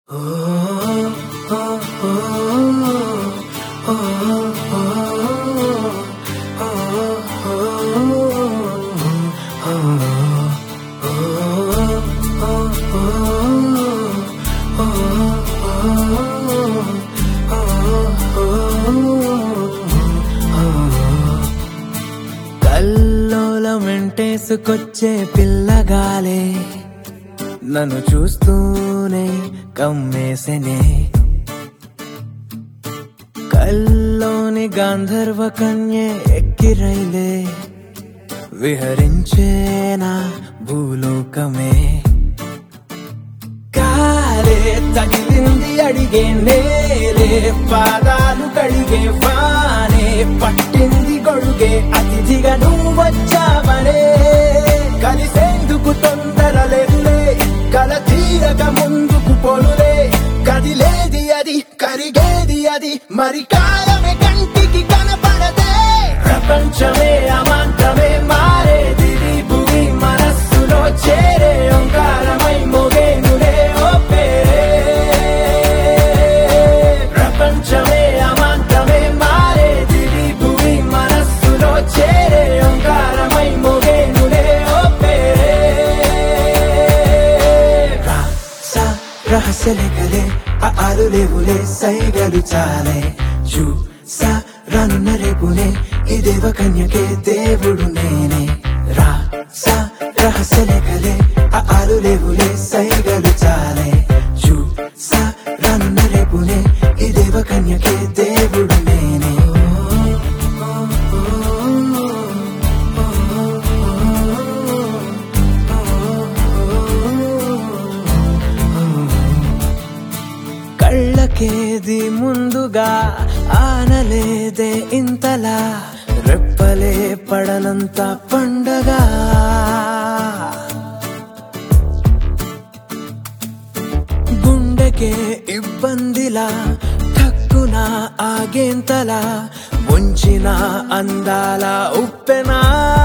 కల్లోలమెంటేసుకొచ్చే పిల్లగాలే నన్ను చూస్తూనే కమ్మేసెనే కల్లోని గాంధర్వ కన్యే ఎక్కిరైలే విహరించేనా భూలోకమే కాలే తగిలింది అడిగే నేలే పాదాలు కడిగే వానే పట్టింది గొడుగే అతిథిగా నువ్వు వచ్చావనే కలిసేందుకు తొందర లేదులే కల తీరక ముందుకు పోలులే కదిలేది అది కరిగేది అది మరి కాలమే కంటికి కనపడదే ప్రపంచమే అమాంతమే మారేది ఈ భూమి మనస్సులో చేరే ఓంకారమై మోగేనులే ఓ పేరే ప్రపంచమే అమాంతమే మారేది ఈ భూమి మనస్సులో చేరే ఓంకారమై మోగేనులే ఓ పేరే రా సా రహస్య లేఖలే ఆ ఆలు లేవులే సైగలు చాలే చూ సా రానున్న రేపునే ఈ దేవ కన్యకే దేవుడు నేనే రా సా రహస్య లేఖలే ఆ ఆలు లేవులే సైగలు చాలే చూ సా రానున్న రేపునే ఈ దేవ కన్యకే దేవుడు నేనే కళ్ళకేది ముందుగా ఆనలేదే ఇంతలా రెప్పలే పడనంత పండగ గుండెకే ఇబ్బందిలా తక్కున ఆగేంతలా ముంచిన అందాల ఉప్పెనా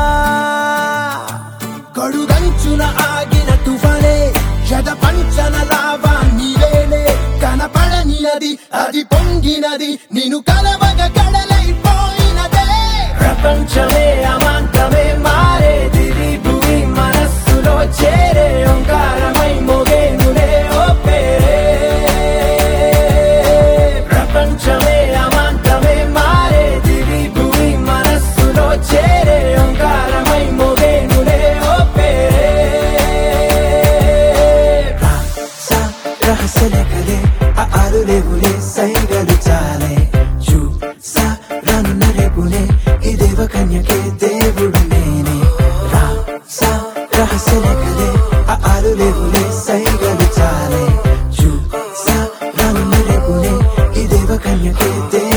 కడుగంచున ఆగిన తుఫానే జద పంచన లావా నీవేలే కనపడని అది అది పొంగినది నేను కలవగ కడలైపోయినదే ప్రపంచమే అమాంతమే మారేది ఈ భూమి మనస్సులో చేరే ఓంకారమై మోగేనులే ఓ పేరే ప్రపంచమే అమాంతమే మారేది ఈ భూమి మనస్సులో చేరే ఓంకారమై మోగేనులే ఓ పేరే రా సా రహస్య లేఖలే ఆ ఆలు లేవులే సైగలు చాలే చూ సా రానున్న రేపునే ఈ దేవ కన్యకే దేవుడు నేనే రా సా రహస్య లేఖలే ఆ ఆలు లేవులే సైగలు చాలే చూ సా రానున్న రేపునే ఈ దేవ కన్యకే దేవుడు